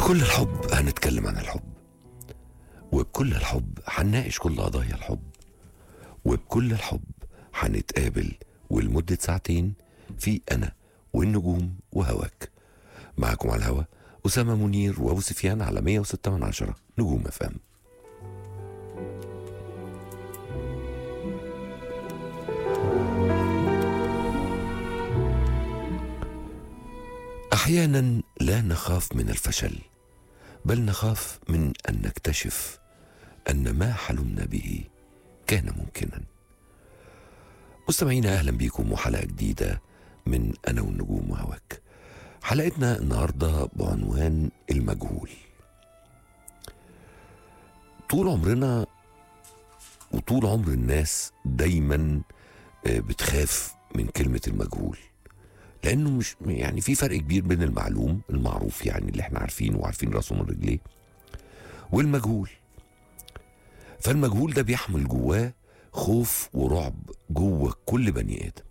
بكل الحب هنتكلم عن الحب وبكل الحب هنناقش كل قضايا الحب وبكل الحب هنتقابل ولمدة ساعتين في أنا والنجوم وهواك معكم على الهوا أسامة منير وأبو سفيان على 106 من عشرة نجوم أفهم أحيانا لا نخاف من الفشل بل نخاف من أن نكتشف أن ما حلمنا به كان ممكنا مستمعينا أهلا بكم وحلقة جديدة من أنا والنجوم وهواك حلقتنا النهاردة بعنوان المجهول طول عمرنا وطول عمر الناس دايما آه، بتخاف من كلمة المجهول لانه مش يعني في فرق كبير بين المعلوم المعروف يعني اللي احنا عارفينه وعارفين راسه من رجليه والمجهول فالمجهول ده بيحمل جواه خوف ورعب جوه كل بني ادم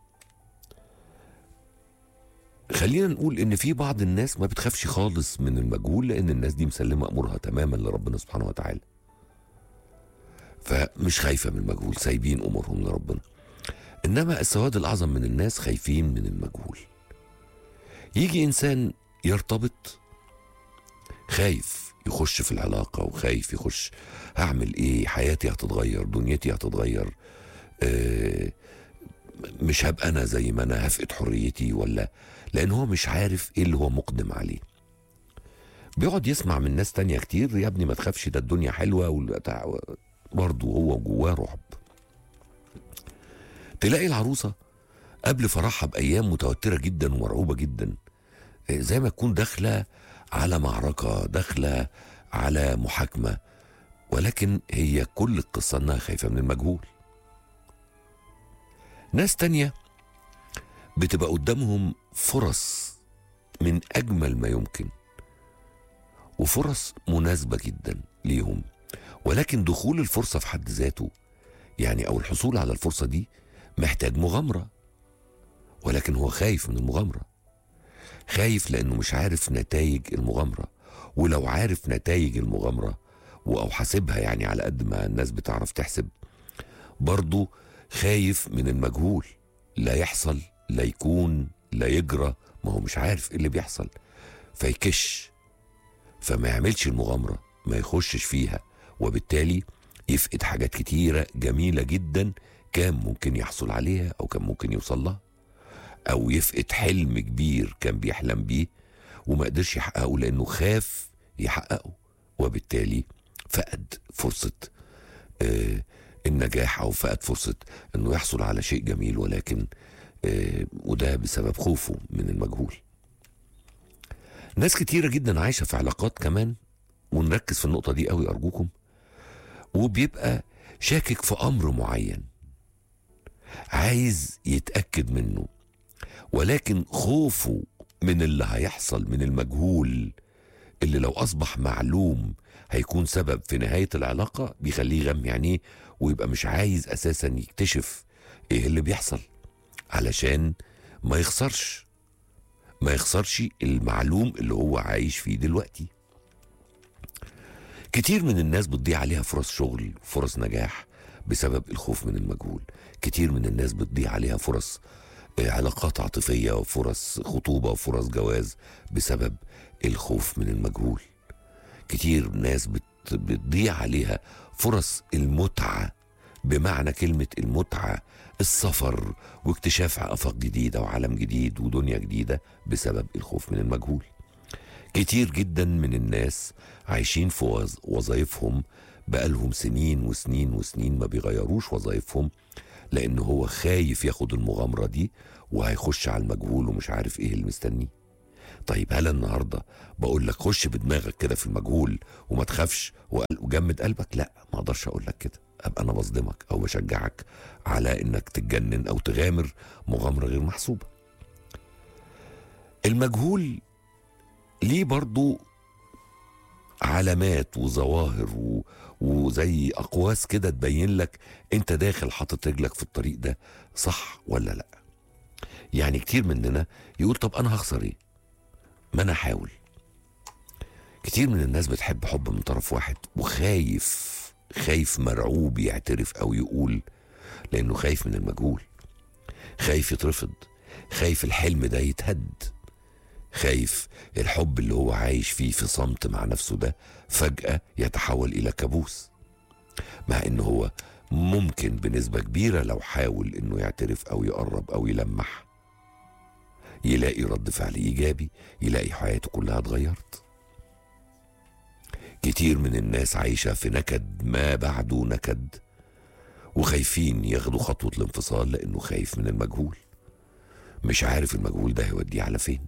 خلينا نقول ان في بعض الناس ما بتخافش خالص من المجهول لان الناس دي مسلمه امورها تماما لربنا سبحانه وتعالى فمش خايفه من المجهول سايبين امورهم لربنا انما السواد الاعظم من الناس خايفين من المجهول يجي انسان يرتبط خايف يخش في العلاقة وخايف يخش هعمل ايه حياتي هتتغير دنيتي هتتغير آه مش هبقى انا زي ما انا هفقد حريتي ولا لان هو مش عارف ايه اللي هو مقدم عليه بيقعد يسمع من ناس تانية كتير يا ابني ما تخافش ده الدنيا حلوة والبتاع برضه هو جواه رعب تلاقي العروسة قبل فرحها بأيام متوترة جدا ومرعوبة جدا إيه، زي ما تكون داخلة على معركة داخلة على محاكمة ولكن هي كل القصة انها خايفة من المجهول ناس تانية بتبقى قدامهم فرص من أجمل ما يمكن وفرص مناسبة جدا ليهم ولكن دخول الفرصة في حد ذاته يعني أو الحصول على الفرصة دي محتاج مغامرة ولكن هو خايف من المغامرة خايف لأنه مش عارف نتائج المغامرة ولو عارف نتائج المغامرة أو حاسبها يعني على قد ما الناس بتعرف تحسب برضه خايف من المجهول لا يحصل لا يكون لا يجرى ما هو مش عارف ايه اللي بيحصل فيكش فما يعملش المغامرة ما يخشش فيها وبالتالي يفقد حاجات كتيرة جميلة جدا كان ممكن يحصل عليها او كان ممكن يوصل لها او يفقد حلم كبير كان بيحلم بيه وما قدرش يحققه لانه خاف يحققه وبالتالي فقد فرصة آه النجاح او فقد فرصة انه يحصل على شيء جميل ولكن آه وده بسبب خوفه من المجهول ناس كتيرة جدا عايشة في علاقات كمان ونركز في النقطة دي قوي أرجوكم وبيبقى شاكك في أمر معين عايز يتأكد منه ولكن خوفه من اللي هيحصل من المجهول اللي لو أصبح معلوم هيكون سبب في نهاية العلاقة بيخليه يغمي عينيه ويبقى مش عايز أساسا يكتشف إيه اللي بيحصل علشان ما يخسرش ما يخسرش المعلوم اللي هو عايش فيه دلوقتي كتير من الناس بتضيع عليها فرص شغل فرص نجاح بسبب الخوف من المجهول كتير من الناس بتضيع عليها فرص آه، علاقات عاطفية وفرص خطوبة وفرص جواز بسبب الخوف من المجهول كتير ناس بت بتضيع عليها فرص المتعة بمعنى كلمة المتعة السفر واكتشاف آفاق جديدة وعالم جديد ودنيا جديدة بسبب الخوف من المجهول كتير جدا من الناس عايشين في وظ- وظايفهم بقالهم سنين وسنين وسنين ما بيغيروش وظايفهم لان هو خايف ياخد المغامرة دي وهيخش على المجهول ومش عارف ايه اللي مستنيه طيب هل النهارده بقول لك خش بدماغك كده في المجهول وما تخافش وقل- وجمد قلبك لا ما اقدرش اقول لك كده ابقى انا بصدمك او بشجعك على انك تتجنن او تغامر مغامره غير محسوبه المجهول ليه برضو علامات وظواهر و... وزي اقواس كده تبين لك انت داخل حاطط رجلك في الطريق ده صح ولا لا يعني كتير مننا يقول طب انا هخسر ايه ما انا احاول كتير من الناس بتحب حب من طرف واحد وخايف خايف مرعوب يعترف او يقول لانه خايف من المجهول خايف يترفض خايف الحلم ده يتهد خايف الحب اللي هو عايش فيه في صمت مع نفسه ده فجأة يتحول إلى كابوس مع إنه هو ممكن بنسبة كبيرة لو حاول إنه يعترف أو يقرب أو يلمح يلاقي رد فعل إيجابي يلاقي حياته كلها اتغيرت كتير من الناس عايشة في نكد ما بعده نكد وخايفين ياخدوا خطوة الانفصال لأنه خايف من المجهول مش عارف المجهول ده هيوديه على فين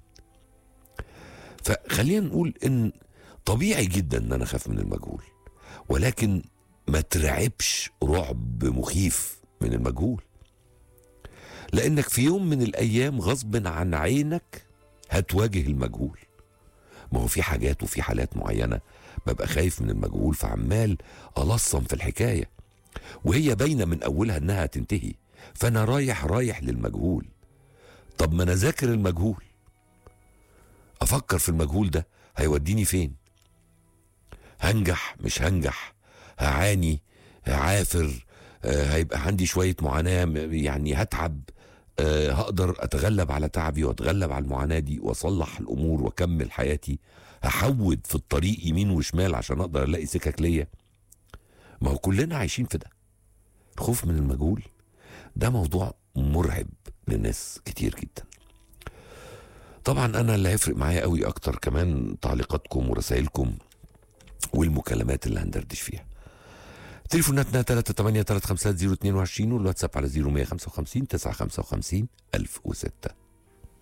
فخلينا نقول ان طبيعي جدا ان انا اخاف من المجهول ولكن ما ترعبش رعب مخيف من المجهول لانك في يوم من الايام غصب عن عينك هتواجه المجهول ما هو في حاجات وفي حالات معينه ببقى خايف من المجهول فعمال الصم في الحكايه وهي باينه من اولها انها هتنتهي فانا رايح رايح للمجهول طب ما انا ذاكر المجهول افكر في المجهول ده هيوديني فين هنجح مش هنجح هعاني هعافر آه، هيبقى عندي شوية معاناة م- يعني هتعب آه، هقدر اتغلب على تعبي واتغلب على المعاناة دي واصلح الامور واكمل حياتي هحود في الطريق يمين وشمال عشان اقدر الاقي سكك ليا ما هو كلنا عايشين في ده الخوف من المجهول ده موضوع مرعب لناس كتير جدا طبعا انا اللي هيفرق معايا قوي اكتر كمان تعليقاتكم ورسائلكم والمكالمات اللي هندردش فيها تليفوناتنا 383 350 22 والواتساب على 0155 955 1006